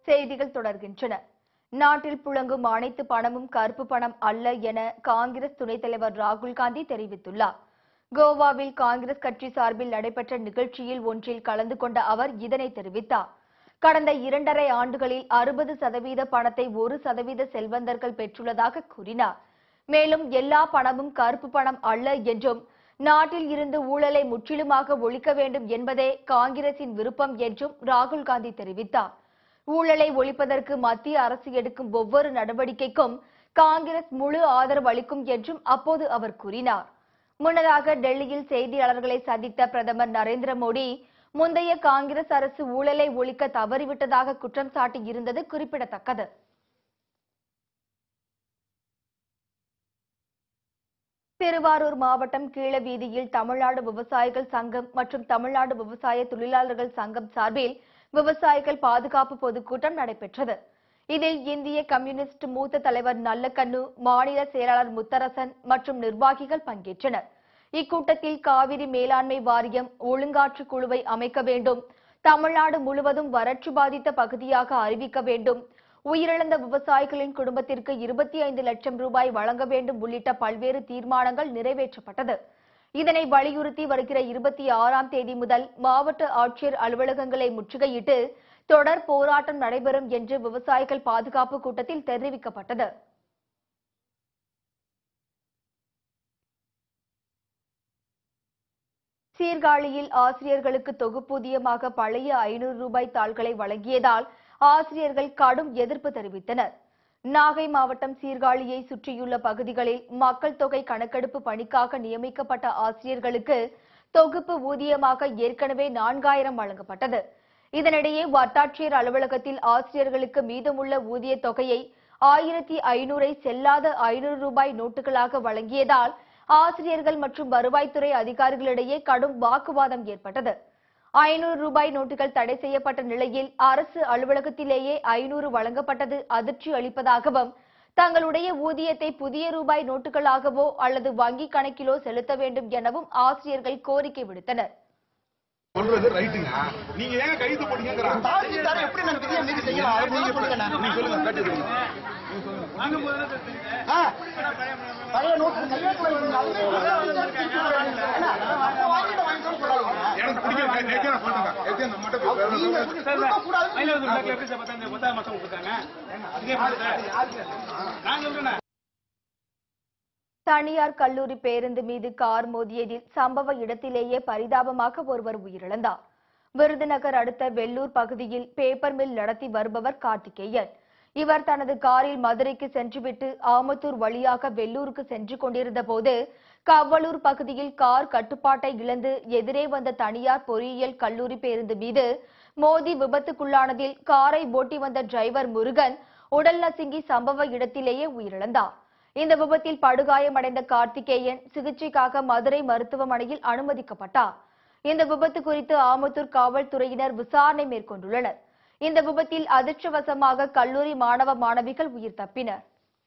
செய்திகள் தொடர்கின்றன நாட்டில் புழங்கும் அனைத்து பணமும் கருப்பு பணம் அல்ல என காங்கிரஸ் துணைத் தலைவர் ராகுல் காந்தி தெரிவித்துள்ளார் கோவாவில் காங்கிரஸ் கட்சி சார்பில் நடைபெற்ற நிகழ்ச்சியில் ஒன்றில் கலந்து கொண்ட அவர் இதனை தெரிவித்தார் கடந்த இரண்டரை ஆண்டுகளில் அறுபது சதவீத பணத்தை ஒரு சதவீத செல்வந்தர்கள் பெற்றுள்ளதாக கூறினார் மேலும் எல்லா பணமும் கருப்பு பணம் அல்ல என்றும் நாட்டில் இருந்து ஊழலை முற்றிலுமாக ஒழிக்க வேண்டும் என்பதே காங்கிரசின் விருப்பம் என்றும் ராகுல் காந்தி தெரிவித்தார் ஊழலை ஒழிப்பதற்கு மத்திய அரசு எடுக்கும் ஒவ்வொரு நடவடிக்கைக்கும் காங்கிரஸ் முழு ஆதரவு அளிக்கும் என்றும் அப்போது அவர் கூறினார் முன்னதாக டெல்லியில் செய்தியாளர்களை சந்தித்த பிரதமர் நரேந்திர மோடி முந்தைய காங்கிரஸ் அரசு ஊழலை ஒழிக்க தவறிவிட்டதாக குற்றம் சாட்டியிருந்தது குறிப்பிடத்தக்கது திருவாரூர் மாவட்டம் கீழவீதியில் தமிழ்நாடு விவசாயிகள் சங்கம் மற்றும் தமிழ்நாடு விவசாய தொழிலாளர்கள் சங்கம் சார்பில் விவசாயிகள் பாதுகாப்பு பொதுக்கூட்டம் நடைபெற்றது இதில் இந்திய கம்யூனிஸ்ட் மூத்த தலைவர் நல்லக்கண்ணு மாநில செயலாளர் முத்தரசன் மற்றும் நிர்வாகிகள் பங்கேற்றனர் இக்கூட்டத்தில் காவிரி மேலாண்மை வாரியம் ஒழுங்காற்று குழுவை அமைக்க வேண்டும் தமிழ்நாடு முழுவதும் வறட்சி பாதித்த பகுதியாக அறிவிக்க வேண்டும் உயிரிழந்த விவசாயிகளின் குடும்பத்திற்கு இருபத்தி ஐந்து லட்சம் ரூபாய் வழங்க வேண்டும் உள்ளிட்ட பல்வேறு தீர்மானங்கள் நிறைவேற்றப்பட்டது இதனை வலியுறுத்தி வருகிற இருபத்தி ஆறாம் தேதி முதல் மாவட்ட ஆட்சியர் அலுவலகங்களை முற்றுகையிட்டு தொடர் போராட்டம் நடைபெறும் என்று விவசாயிகள் பாதுகாப்பு கூட்டத்தில் தெரிவிக்கப்பட்டது சீர்காழியில் ஆசிரியர்களுக்கு தொகுப்பூதியமாக பழைய ஐநூறு ரூபாய் தாள்களை வழங்கியதால் ஆசிரியர்கள் கடும் எதிர்ப்பு தெரிவித்தனர் நாகை மாவட்டம் சீர்காழியை சுற்றியுள்ள பகுதிகளில் மக்கள் தொகை கணக்கெடுப்பு பணிக்காக நியமிக்கப்பட்ட ஆசிரியர்களுக்கு தொகுப்பு ஊதியமாக ஏற்கனவே நான்காயிரம் வழங்கப்பட்டது இதனிடையே வட்டாட்சியர் அலுவலகத்தில் ஆசிரியர்களுக்கு மீதமுள்ள ஊதிய தொகையை ஆயிரத்தி ஐநூறை செல்லாத ஐநூறு ரூபாய் நோட்டுகளாக வழங்கியதால் ஆசிரியர்கள் மற்றும் வருவாய்த்துறை அதிகாரிகளிடையே கடும் வாக்குவாதம் ஏற்பட்டது ஐநூறு ரூபாய் நோட்டுகள் தடை செய்யப்பட்ட நிலையில் அரசு அலுவலகத்திலேயே ஐநூறு வழங்கப்பட்டது அதிர்ச்சி அளிப்பதாகவும் தங்களுடைய ஊதியத்தை புதிய ரூபாய் நோட்டுகளாகவோ அல்லது வங்கி கணக்கிலோ செலுத்த வேண்டும் எனவும் ஆசிரியர்கள் கோரிக்கை விடுத்தனர் சொல்றது ரைட்டுங்க நீங்க ஏன் கைது போட்டீங்கிறான் தாசில்தார் எப்படி நான் விதியை மீறி செய்யலாம் அதை முதல்ல சொல்லுங்க நான். நீங்க சொல்லுங்க கேட்டு ஆ, பழைய நோட்டு கையெழுத்து வாங்கிக்கோங்க. அதுவே என்ன, அப்ப வாங்கிட்டு வாங்கிக்கோன்னு சொல்லாதீங்க. எனக்கு பிடிக்கல நேற்று நான் சொல்றேங்க நேற்று நம்ம மட்டும் நீங்க கொடுக்கக்கூடாதுன்னு மயிலாடுதுறை பேங்க்ல எப்படி சார் பத்தாம் பத்தாம் மாசம் கொடுத்தாங்க இதே மாதிரி நான் சொல்றேன் தனியார் கல்லூரி பேருந்து மீது கார் மோதியதில் சம்பவ இடத்திலேயே பரிதாபமாக ஒருவர் உயிரிழந்தார் விருதுநகர் அடுத்த வெள்ளூர் பகுதியில் பேப்பர் மில் நடத்தி வருபவர் கார்த்திகேயன் இவர் தனது காரில் மதுரைக்கு சென்றுவிட்டு ஆமத்தூர் வழியாக வெள்ளூருக்கு சென்று கொண்டிருந்த போது கவ்வலூர் பகுதியில் கார் கட்டுப்பாட்டை இழந்து எதிரே வந்த தனியார் பொறியியல் கல்லூரி பேருந்து மீது மோதி விபத்துக்குள்ளானதில் காரை ஓட்டி வந்த டிரைவர் முருகன் உடல் நசுங்கி சம்பவ இடத்திலேயே உயிரிழந்தார் இந்த விபத்தில் படுகாயமடைந்த கார்த்திகேயன் சிகிச்சைக்காக மதுரை மருத்துவமனையில் அனுமதிக்கப்பட்டார் இந்த விபத்து குறித்து ஆமத்தூர் காவல்துறையினர் விசாரணை மேற்கொண்டுள்ளனர் இந்த விபத்தில் அதிர்ஷ்டவசமாக கல்லூரி மாணவ மாணவிகள் உயிர் தப்பினர்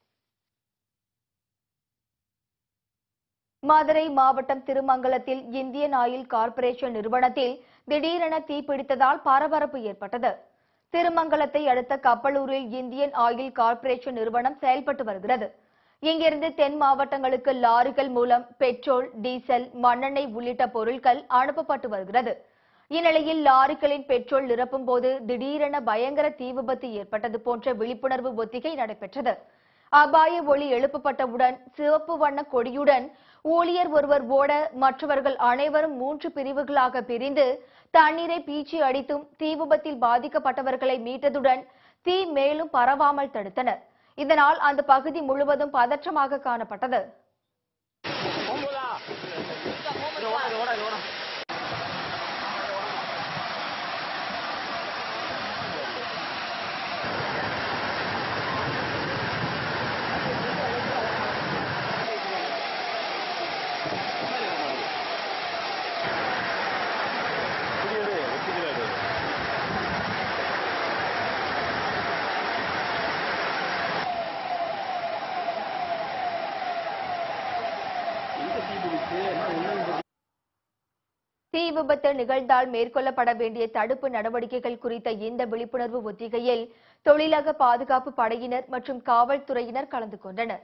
மதுரை மாவட்டம் திருமங்கலத்தில் இந்தியன் ஆயில் கார்ப்பரேஷன் நிறுவனத்தில் திடீரென தீப்பிடித்ததால் பரபரப்பு ஏற்பட்டது திருமங்கலத்தை அடுத்த கப்பலூரில் இந்தியன் ஆயில் கார்ப்பரேஷன் நிறுவனம் செயல்பட்டு வருகிறது இங்கிருந்து தென் மாவட்டங்களுக்கு லாரிகள் மூலம் பெட்ரோல் டீசல் மண்ணெண்ணெய் உள்ளிட்ட பொருட்கள் அனுப்பப்பட்டு வருகிறது இந்நிலையில் லாரிகளின் பெட்ரோல் நிரப்பும் போது திடீரென பயங்கர தீ விபத்து ஏற்பட்டது போன்ற விழிப்புணர்வு ஒத்திகை நடைபெற்றது அபாய ஒளி எழுப்பப்பட்டவுடன் சிவப்பு வண்ண கொடியுடன் ஊழியர் ஒருவர் ஓட மற்றவர்கள் அனைவரும் மூன்று பிரிவுகளாக பிரிந்து தண்ணீரை பீச்சி அடித்தும் தீ விபத்தில் பாதிக்கப்பட்டவர்களை மீட்டதுடன் தீ மேலும் பரவாமல் தடுத்தனர் இதனால் அந்த பகுதி முழுவதும் பதற்றமாக காணப்பட்டது தீ விபத்து நிகழ்ந்தால் மேற்கொள்ளப்பட வேண்டிய தடுப்பு நடவடிக்கைகள் குறித்த இந்த விழிப்புணர்வு ஒத்திகையில் தொழிலக பாதுகாப்பு படையினர் மற்றும் காவல்துறையினர் கலந்து கொண்டனர்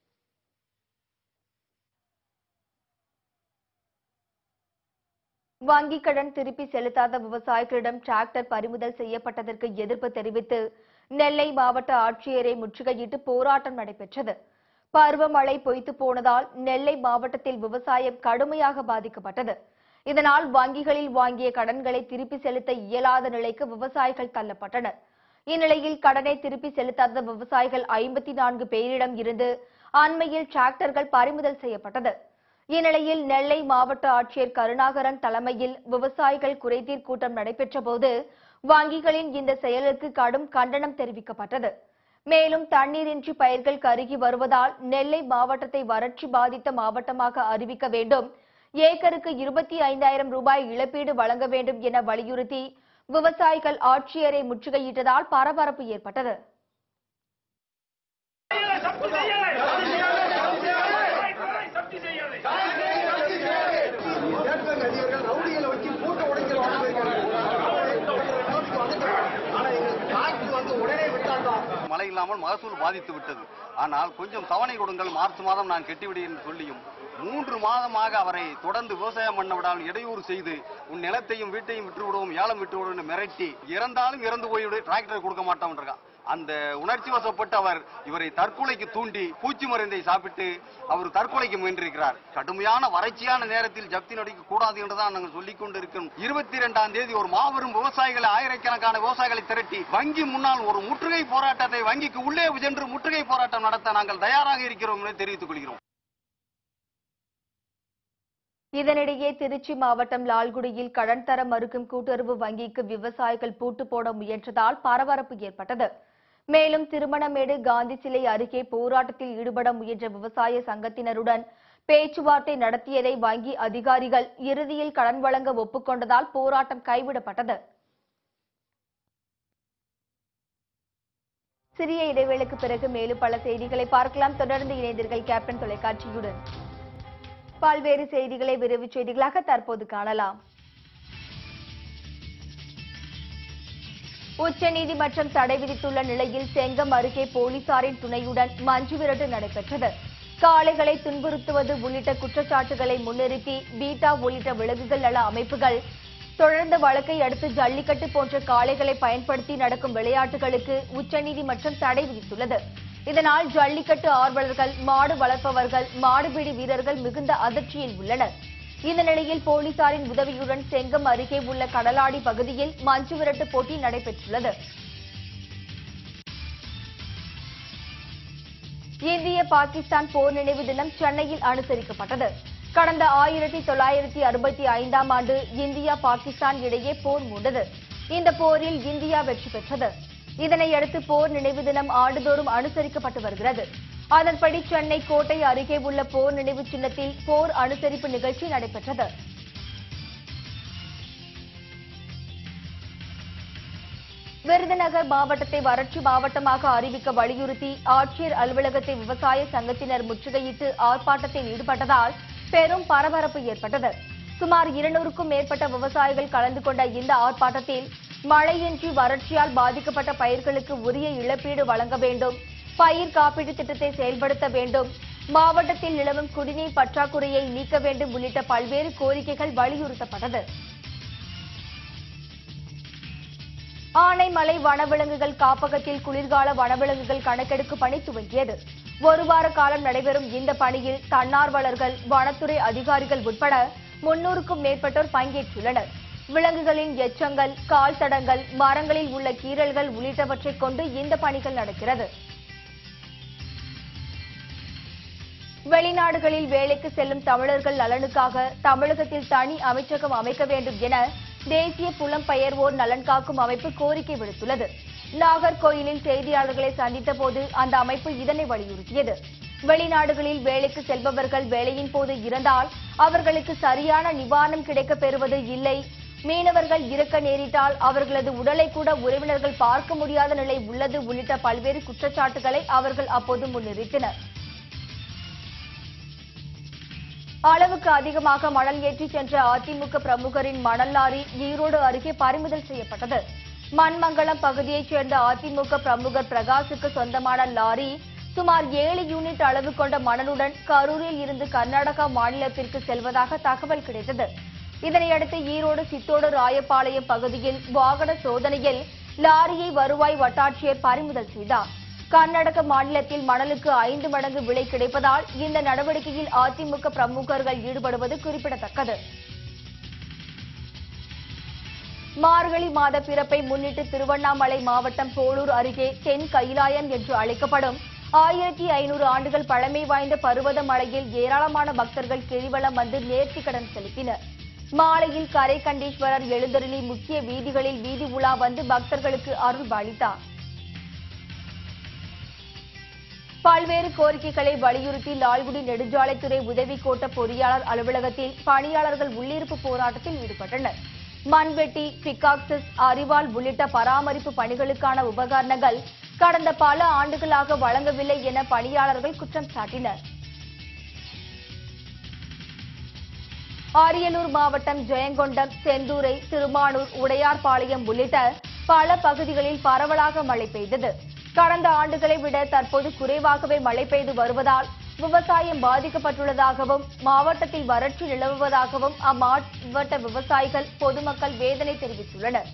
வங்கிக் கடன் திருப்பி செலுத்தாத விவசாயிகளிடம் டிராக்டர் பறிமுதல் செய்யப்பட்டதற்கு எதிர்ப்பு தெரிவித்து நெல்லை மாவட்ட ஆட்சியரை முற்றுகையிட்டு போராட்டம் நடைபெற்றது பருவமழை பொய்த்து போனதால் நெல்லை மாவட்டத்தில் விவசாயம் கடுமையாக பாதிக்கப்பட்டது இதனால் வங்கிகளில் வாங்கிய கடன்களை திருப்பி செலுத்த இயலாத நிலைக்கு விவசாயிகள் தள்ளப்பட்டனர் இந்நிலையில் கடனை திருப்பி செலுத்தாத விவசாயிகள் ஐம்பத்தி நான்கு பேரிடம் இருந்து அண்மையில் டிராக்டர்கள் பறிமுதல் செய்யப்பட்டது இந்நிலையில் நெல்லை மாவட்ட ஆட்சியர் கருணாகரன் தலைமையில் விவசாயிகள் குறைதீர் கூட்டம் நடைபெற்ற போது வங்கிகளின் இந்த செயலுக்கு கடும் கண்டனம் தெரிவிக்கப்பட்டது மேலும் தண்ணீரின்றி பயிர்கள் கருகி வருவதால் நெல்லை மாவட்டத்தை வறட்சி பாதித்த மாவட்டமாக அறிவிக்க வேண்டும் ஏக்கருக்கு இருபத்தி ஐந்தாயிரம் ரூபாய் இழப்பீடு வழங்க வேண்டும் என வலியுறுத்தி விவசாயிகள் ஆட்சியரை முற்றுகையிட்டதால் பரபரப்பு ஏற்பட்டது தேர்தல் நடிகர்கள் ரவுடிகளை வச்சு கூட்ட உடைக்கிற ஆனா எங்களுக்கு காற்று வந்து உடனே விட்டாதான் மழை இல்லாமல் மகசூல் பாதித்து விட்டது ஆனால் கொஞ்சம் தவணை கொடுங்கள் மார்ச் மாதம் நான் கட்டிவிடு என்று சொல்லியும் மூன்று மாதமாக அவரை தொடர்ந்து விவசாயம் பண்ண விடாமல் இடையூறு செய்து உன் நிலத்தையும் வீட்டையும் விட்டு விடுவோம் ஏலம் விட்டு விடுவோம் என்று மிரட்டி இறந்தாலும் இறந்து போய்விடு டிராக்டர் கொடுக்க மாட்டோம் இருக்கான் அந்த உணர்ச்சி வசப்பட்டு அவர் இவரை தற்கொலைக்கு தூண்டி பூச்சி மருந்தை சாப்பிட்டு அவர் தற்கொலைக்கு முயன்றிருக்கிறார் கடுமையான வறட்சியான நேரத்தில் ஜப்தி நடிக்க கூடாது என்றுதான் நாங்கள் சொல்லிக் கொண்டிருக்கிறோம் இருபத்தி இரண்டாம் தேதி ஒரு மாபெரும் விவசாயிகளை ஆயிரக்கணக்கான விவசாயிகளை திரட்டி வங்கி முன்னால் ஒரு முற்றுகை போராட்டத்தை வங்கிக்கு உள்ளே சென்று முற்றுகை போராட்டம் நடத்த நாங்கள் தயாராக இருக்கிறோம் என்று தெரிவித்துக் கொள்கிறோம் இதனிடையே திருச்சி மாவட்டம் லால்குடியில் கடன் தர மறுக்கும் கூட்டுறவு வங்கிக்கு விவசாயிகள் பூட்டு போட முயன்றதால் பரபரப்பு ஏற்பட்டது மேலும் திருமணமேடு காந்தி சிலை அருகே போராட்டத்தில் ஈடுபட முயன்ற விவசாய சங்கத்தினருடன் பேச்சுவார்த்தை நடத்தியதை வங்கி அதிகாரிகள் இறுதியில் கடன் வழங்க ஒப்புக்கொண்டதால் போராட்டம் கைவிடப்பட்டது சிறிய இடைவேளைக்கு பிறகு மேலும் பல செய்திகளை பார்க்கலாம் தொடர்ந்து இணைந்தீர்கள் கேப்டன் தொலைக்காட்சியுடன் பல்வேறு செய்திகளை விரைவுச் செய்திகளாக தற்போது காணலாம் உச்சநீதிமன்றம் தடை விதித்துள்ள நிலையில் செங்கம் அருகே போலீசாரின் துணையுடன் மஞ்சு விரட்டு நடைபெற்றது காளைகளை துன்புறுத்துவது உள்ளிட்ட குற்றச்சாட்டுகளை முன்னிறுத்தி பீட்டா உள்ளிட்ட விலங்குகள் நல அமைப்புகள் தொடர்ந்த வழக்கை அடுத்து ஜல்லிக்கட்டு போன்ற காளைகளை பயன்படுத்தி நடக்கும் விளையாட்டுகளுக்கு உச்சநீதிமன்றம் தடை விதித்துள்ளது இதனால் ஜல்லிக்கட்டு ஆர்வலர்கள் மாடு வளர்ப்பவர்கள் மாடுபிடி வீரர்கள் மிகுந்த அதிர்ச்சியில் உள்ளனர் இந்த நிலையில் போலீசாரின் உதவியுடன் செங்கம் அருகே உள்ள கடலாடி பகுதியில் மஞ்சு விரட்டு போட்டி நடைபெற்றுள்ளது இந்திய பாகிஸ்தான் போர் நினைவு தினம் சென்னையில் அனுசரிக்கப்பட்டது கடந்த ஆயிரத்தி தொள்ளாயிரத்தி அறுபத்தி ஐந்தாம் ஆண்டு இந்தியா பாகிஸ்தான் இடையே போர் மூண்டது இந்த போரில் இந்தியா வெற்றி பெற்றது இதனையடுத்து போர் நினைவு தினம் ஆண்டுதோறும் அனுசரிக்கப்பட்டு வருகிறது அதன்படி சென்னை கோட்டை அருகே உள்ள போர் நினைவு சின்னத்தில் போர் அனுசரிப்பு நிகழ்ச்சி நடைபெற்றது விருதுநகர் மாவட்டத்தை வறட்சி மாவட்டமாக அறிவிக்க வலியுறுத்தி ஆட்சியர் அலுவலகத்தை விவசாய சங்கத்தினர் முற்றுகையிட்டு ஆர்ப்பாட்டத்தில் ஈடுபட்டதால் பெரும் பரபரப்பு ஏற்பட்டது சுமார் இருநூறுக்கும் மேற்பட்ட விவசாயிகள் கலந்து கொண்ட இந்த ஆர்ப்பாட்டத்தில் மழையின்றி வறட்சியால் பாதிக்கப்பட்ட பயிர்களுக்கு உரிய இழப்பீடு வழங்க வேண்டும் பயிர் காப்பீடு திட்டத்தை செயல்படுத்த வேண்டும் மாவட்டத்தில் நிலவும் குடிநீர் பற்றாக்குறையை நீக்க வேண்டும் உள்ளிட்ட பல்வேறு கோரிக்கைகள் வலியுறுத்தப்பட்டது ஆனைமலை வனவிலங்குகள் காப்பகத்தில் குளிர்கால வனவிலங்குகள் கணக்கெடுப்பு பணி துவங்கியது ஒரு வார காலம் நடைபெறும் இந்த பணியில் தன்னார்வலர்கள் வனத்துறை அதிகாரிகள் உட்பட முன்னூறுக்கும் மேற்பட்டோர் பங்கேற்றுள்ளனர் விலங்குகளின் எச்சங்கள் கால் தடங்கள் மரங்களில் உள்ள கீறல்கள் உள்ளிட்டவற்றை கொண்டு இந்த பணிகள் நடக்கிறது வெளிநாடுகளில் வேலைக்கு செல்லும் தமிழர்கள் நலனுக்காக தமிழகத்தில் தனி அமைச்சகம் அமைக்க வேண்டும் என தேசிய புலம்பெயர்வோர் நலன் காக்கும் அமைப்பு கோரிக்கை விடுத்துள்ளது நாகர்கோயிலில் செய்தியாளர்களை சந்தித்த போது அந்த அமைப்பு இதனை வலியுறுத்தியது வெளிநாடுகளில் வேலைக்கு செல்பவர்கள் வேலையின் போது இறந்தால் அவர்களுக்கு சரியான நிவாரணம் கிடைக்கப் பெறுவது இல்லை மீனவர்கள் இறக்க நேரிட்டால் அவர்களது உடலை கூட உறவினர்கள் பார்க்க முடியாத நிலை உள்ளது உள்ளிட்ட பல்வேறு குற்றச்சாட்டுகளை அவர்கள் அப்போது முன்னிறுத்தினர் அளவுக்கு அதிகமாக மணல் ஏற்றி சென்ற அதிமுக பிரமுகரின் மணல் லாரி ஈரோடு அருகே பறிமுதல் செய்யப்பட்டது மண்மங்கலம் பகுதியைச் சேர்ந்த அதிமுக பிரமுகர் பிரகாஷுக்கு சொந்தமான லாரி சுமார் ஏழு யூனிட் அளவு கொண்ட மணலுடன் கரூரில் இருந்து கர்நாடகா மாநிலத்திற்கு செல்வதாக தகவல் கிடைத்தது இதனையடுத்து ஈரோடு சித்தோடு ராயப்பாளையம் பகுதியில் வாகன சோதனையில் லாரியை வருவாய் வட்டாட்சியர் பறிமுதல் செய்தார் கர்நாடக மாநிலத்தில் மணலுக்கு ஐந்து மடங்கு விலை கிடைப்பதால் இந்த நடவடிக்கையில் அதிமுக பிரமுகர்கள் ஈடுபடுவது குறிப்பிடத்தக்கது மார்கழி மாத பிறப்பை முன்னிட்டு திருவண்ணாமலை மாவட்டம் போலூர் அருகே தென் கைலாயம் என்று அழைக்கப்படும் ஆயிரத்தி ஐநூறு ஆண்டுகள் பழமை வாய்ந்த பருவத மலையில் ஏராளமான பக்தர்கள் கிரிவலம் வந்து நேர்த்திக் கடன் செலுத்தினர் மாலையில் கரை கண்டீஸ்வரர் எழுந்தருளி முக்கிய வீதிகளில் வீதி உலா வந்து பக்தர்களுக்கு அருள் பாலித்தார் பல்வேறு கோரிக்கைகளை வலியுறுத்தி லால்குடி நெடுஞ்சாலைத்துறை உதவி கோட்ட பொறியாளர் அலுவலகத்தில் பணியாளர்கள் உள்ளிருப்பு போராட்டத்தில் ஈடுபட்டனர் மண்வெட்டி பிக்காக்சஸ் அரிவாள் உள்ளிட்ட பராமரிப்பு பணிகளுக்கான உபகரணங்கள் கடந்த பல ஆண்டுகளாக வழங்கவில்லை என பணியாளர்கள் குற்றம் சாட்டினர் அரியலூர் மாவட்டம் ஜெயங்கொண்டம் செந்தூரை திருமானூர் உடையார்பாளையம் உள்ளிட்ட பல பகுதிகளில் பரவலாக மழை பெய்தது கடந்த ஆண்டுகளை விட தற்போது குறைவாகவே மழை பெய்து வருவதால் விவசாயம் பாதிக்கப்பட்டுள்ளதாகவும் மாவட்டத்தில் வறட்சி நிலவுவதாகவும் அம்மாவட்ட விவசாயிகள் பொதுமக்கள் வேதனை தெரிவித்துள்ளனர்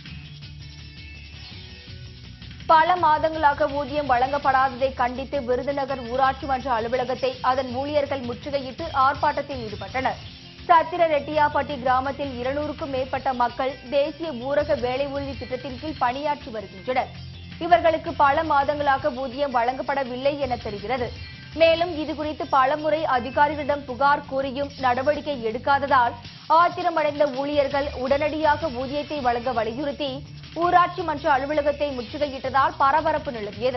பல மாதங்களாக ஊதியம் வழங்கப்படாததை கண்டித்து விருதுநகர் ஊராட்சி மன்ற அலுவலகத்தை அதன் ஊழியர்கள் முற்றுகையிட்டு ஆர்ப்பாட்டத்தில் ஈடுபட்டனர் சத்திர ரெட்டியாப்பட்டி கிராமத்தில் இருநூறுக்கும் மேற்பட்ட மக்கள் தேசிய ஊரக வேலை உறுதி திட்டத்தின் கீழ் பணியாற்றி வருகின்றனர் இவர்களுக்கு பல மாதங்களாக ஊதியம் வழங்கப்படவில்லை என தெரிகிறது மேலும் இதுகுறித்து பலமுறை அதிகாரிகளிடம் புகார் கூறியும் நடவடிக்கை எடுக்காததால் ஆத்திரமடைந்த ஊழியர்கள் உடனடியாக ஊதியத்தை வழங்க வலியுறுத்தி ஊராட்சி மன்ற அலுவலகத்தை முற்றுகையிட்டதால் பரபரப்பு நிலவியது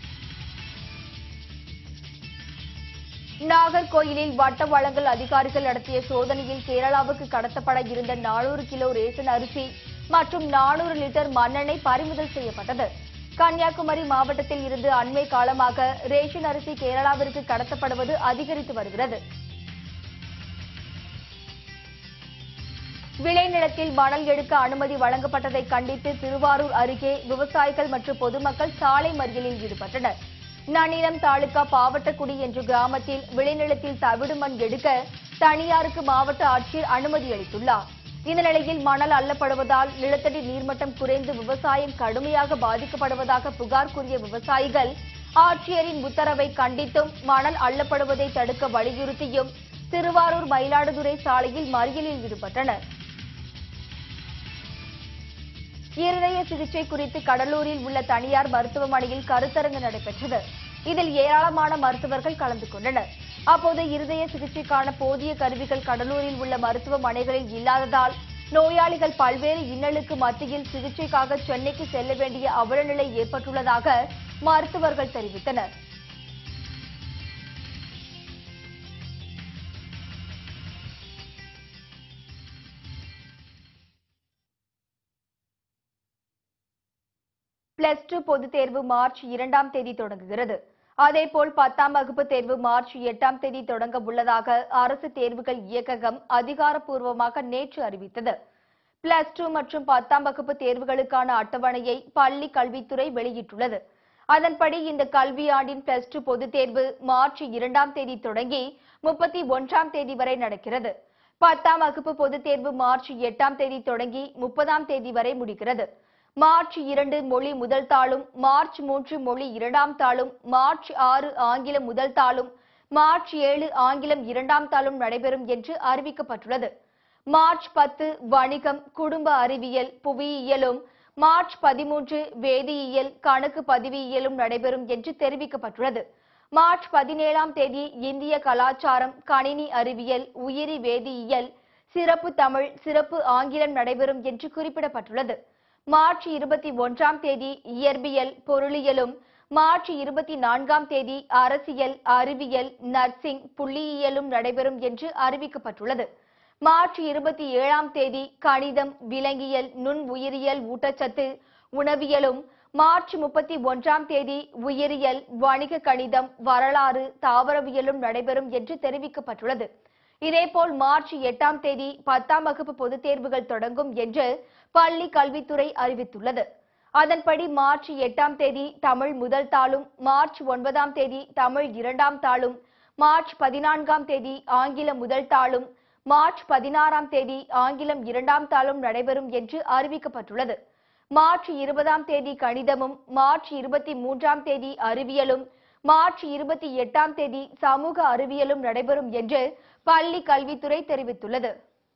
நாகர்கோயிலில் வட்ட வழங்கல் அதிகாரிகள் நடத்திய சோதனையில் கேரளாவுக்கு கடத்தப்பட இருந்த நானூறு கிலோ ரேஷன் அரிசி மற்றும் நானூறு லிட்டர் மண்ணெண்ணெய் பறிமுதல் செய்யப்பட்டது கன்னியாகுமரி மாவட்டத்தில் இருந்து அண்மை காலமாக ரேஷன் அரிசி கேரளாவிற்கு கடத்தப்படுவது அதிகரித்து வருகிறது விளைநிலத்தில் மணல் எடுக்க அனுமதி வழங்கப்பட்டதை கண்டித்து திருவாரூர் அருகே விவசாயிகள் மற்றும் பொதுமக்கள் சாலை மறியலில் ஈடுபட்டனர் நன்னிலம் தாலுகா பாவட்டக்குடி என்ற கிராமத்தில் விளைநிலத்தில் தவிடு மண் எடுக்க தனியாருக்கு மாவட்ட ஆட்சியர் அனுமதி அளித்துள்ளார் இந்த நிலையில் மணல் அள்ளப்படுவதால் நிலத்தடி நீர்மட்டம் குறைந்து விவசாயம் கடுமையாக பாதிக்கப்படுவதாக புகார் கூறிய விவசாயிகள் ஆட்சியரின் உத்தரவை கண்டித்தும் மணல் அள்ளப்படுவதை தடுக்க வலியுறுத்தியும் திருவாரூர் மயிலாடுதுறை சாலையில் மறியலில் ஈடுபட்டனர் இருதய சிகிச்சை குறித்து கடலூரில் உள்ள தனியார் மருத்துவமனையில் கருத்தரங்கு நடைபெற்றது இதில் ஏராளமான மருத்துவர்கள் கலந்து கொண்டனர் அப்போது இருதய சிகிச்சைக்கான போதிய கருவிகள் கடலூரில் உள்ள மருத்துவமனைகளில் இல்லாததால் நோயாளிகள் பல்வேறு இன்னலுக்கு மத்தியில் சிகிச்சைக்காக சென்னைக்கு செல்ல வேண்டிய அவலநிலை ஏற்பட்டுள்ளதாக மருத்துவர்கள் தெரிவித்தனர் பிளஸ் டூ பொதுத் தேர்வு மார்ச் இரண்டாம் தேதி தொடங்குகிறது அதேபோல் பத்தாம் வகுப்பு தேர்வு மார்ச் எட்டாம் தேதி தொடங்க உள்ளதாக அரசு தேர்வுகள் இயக்ககம் அதிகாரப்பூர்வமாக நேற்று அறிவித்தது பிளஸ் டூ மற்றும் பத்தாம் வகுப்பு தேர்வுகளுக்கான அட்டவணையை பள்ளி கல்வித்துறை வெளியிட்டுள்ளது அதன்படி இந்த கல்வியாண்டின் பிளஸ் டூ பொதுத் தேர்வு மார்ச் இரண்டாம் தேதி தொடங்கி முப்பத்தி ஒன்றாம் தேதி வரை நடக்கிறது பத்தாம் வகுப்பு பொதுத் தேர்வு மார்ச் எட்டாம் தேதி தொடங்கி முப்பதாம் தேதி வரை முடிகிறது மார்ச் இரண்டு மொழி முதல் தாளும் மார்ச் மூன்று மொழி இரண்டாம் தாளும் மார்ச் ஆறு ஆங்கிலம் முதல் தாளும் மார்ச் ஏழு ஆங்கிலம் இரண்டாம் தாளும் நடைபெறும் என்று அறிவிக்கப்பட்டுள்ளது மார்ச் பத்து வணிகம் குடும்ப அறிவியல் புவியியலும் மார்ச் பதிமூன்று வேதியியல் கணக்கு பதிவியலும் நடைபெறும் என்று தெரிவிக்கப்பட்டுள்ளது மார்ச் பதினேழாம் தேதி இந்திய கலாச்சாரம் கணினி அறிவியல் உயிரி வேதியியல் சிறப்பு தமிழ் சிறப்பு ஆங்கிலம் நடைபெறும் என்று குறிப்பிடப்பட்டுள்ளது மார்ச் இருபத்தி ஒன்றாம் தேதி இயற்பியல் பொருளியலும் மார்ச் இருபத்தி நான்காம் தேதி அரசியல் அறிவியல் நர்சிங் புள்ளியியலும் நடைபெறும் என்று அறிவிக்கப்பட்டுள்ளது மார்ச் இருபத்தி ஏழாம் தேதி கணிதம் விலங்கியல் நுண் உயிரியல் ஊட்டச்சத்து உணவியலும் மார்ச் முப்பத்தி ஒன்றாம் தேதி உயிரியல் வணிக கணிதம் வரலாறு தாவரவியலும் நடைபெறும் என்று தெரிவிக்கப்பட்டுள்ளது இதேபோல் மார்ச் எட்டாம் தேதி பத்தாம் வகுப்பு பொதுத் தேர்வுகள் தொடங்கும் என்று பள்ளி கல்வித்துறை அறிவித்துள்ளது அதன்படி மார்ச் எட்டாம் தேதி தமிழ் முதல் தாளும் மார்ச் ஒன்பதாம் தேதி தமிழ் இரண்டாம் தாளும் மார்ச் பதினான்காம் தேதி ஆங்கிலம் முதல் தாளும் மார்ச் பதினாறாம் தேதி ஆங்கிலம் இரண்டாம் தாளும் நடைபெறும் என்று அறிவிக்கப்பட்டுள்ளது மார்ச் இருபதாம் தேதி கணிதமும் மார்ச் இருபத்தி மூன்றாம் தேதி அறிவியலும் மார்ச் இருபத்தி எட்டாம் தேதி சமூக அறிவியலும் நடைபெறும் என்று பள்ளி கல்வித்துறை தெரிவித்துள்ளது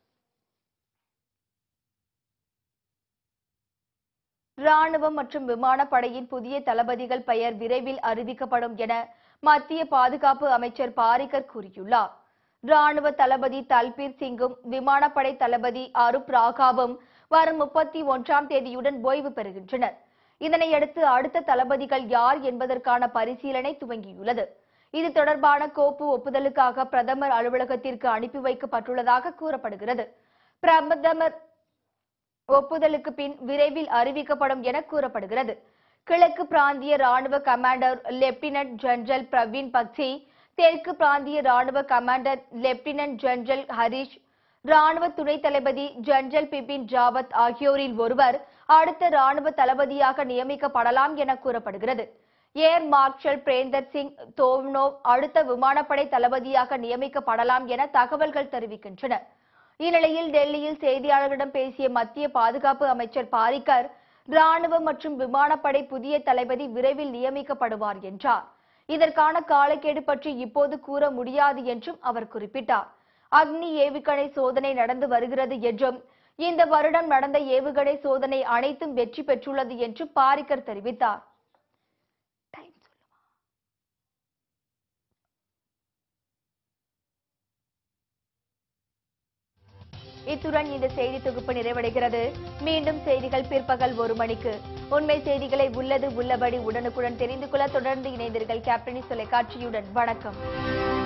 ராணுவம் மற்றும் விமானப்படையின் புதிய தளபதிகள் பெயர் விரைவில் அறிவிக்கப்படும் என மத்திய பாதுகாப்பு அமைச்சர் பாரிகர் கூறியுள்ளார் ராணுவ தளபதி தல்பீர் சிங்கும் விமானப்படை தளபதி அருப் ராகாவும் வரும் முப்பத்தி ஒன்றாம் தேதியுடன் ஓய்வு பெறுகின்றனர் இதனையடுத்து அடுத்த தளபதிகள் யார் என்பதற்கான பரிசீலனை துவங்கியுள்ளது இது தொடர்பான கோப்பு ஒப்புதலுக்காக பிரதமர் அலுவலகத்திற்கு அனுப்பி வைக்கப்பட்டுள்ளதாக கூறப்படுகிறது பிரதமர் ஒப்புதலுக்கு பின் விரைவில் அறிவிக்கப்படும் என கூறப்படுகிறது கிழக்கு பிராந்திய ராணுவ commander lieutenant general Praveen Bakshi தெற்கு பிராந்திய ராணுவ கமாண்டர் லெப்டினன்ட் ஜெனரல் ஹரிஷ் ராணுவ துணைத் தளபதி ஜெனரல் பிபின் ராவத் ஆகியோரில் ஒருவர் அடுத்த ராணுவ தளபதியாக நியமிக்கப்படலாம் என கூறப்படுகிறது ஏர் மார்ஷல் பிரேந்தர் சிங் தோவ்னோவ் அடுத்த விமானப்படை தளபதியாக நியமிக்கப்படலாம் என தகவல்கள் தெரிவிக்கின்றன இந்நிலையில் டெல்லியில் செய்தியாளர்களிடம் பேசிய மத்திய பாதுகாப்பு அமைச்சர் பாரிக்கர் ராணுவ மற்றும் விமானப்படை புதிய தளபதி விரைவில் நியமிக்கப்படுவார் என்றார் இதற்கான காலக்கெடு பற்றி இப்போது கூற முடியாது என்றும் அவர் குறிப்பிட்டார் அக்னி ஏவுகணை சோதனை நடந்து வருகிறது என்றும் இந்த வருடம் நடந்த ஏவுகணை சோதனை அனைத்தும் வெற்றி பெற்றுள்ளது என்றும் பாரிக்கர் தெரிவித்தார் Time சொல்லுமா? இத்துடன் இந்த செய்தி தொகுப்பு நிறைவடைகிறது மீண்டும் செய்திகள் பிற்பகல் ஒரு மணிக்கு உண்மை செய்திகளை உள்ளது உள்ளபடி உடனுக்குடன் தெரிந்து கொள்ள தொடர்ந்து இணைந்தீர்கள் கேப்டனி தொலைக்காட்சியுடன் வணக்கம்